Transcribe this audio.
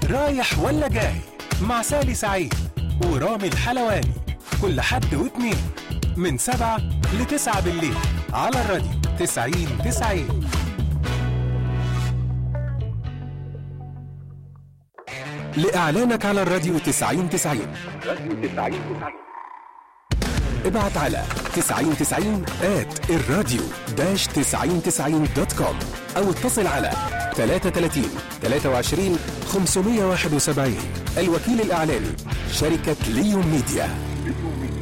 رايح ولا جاي مع سالي سعيد ورامي الحلواني كل حد واتنين من سبعة لتسعة بالليل على الراديو تسعين تسعين لإعلانك على الراديو تسعين تسعين ابعت على 9090 at الراديو داش 9090 دوت كوم أو اتصل على 33 23 571 الوكيل الإعلاني شركة ليون ميديا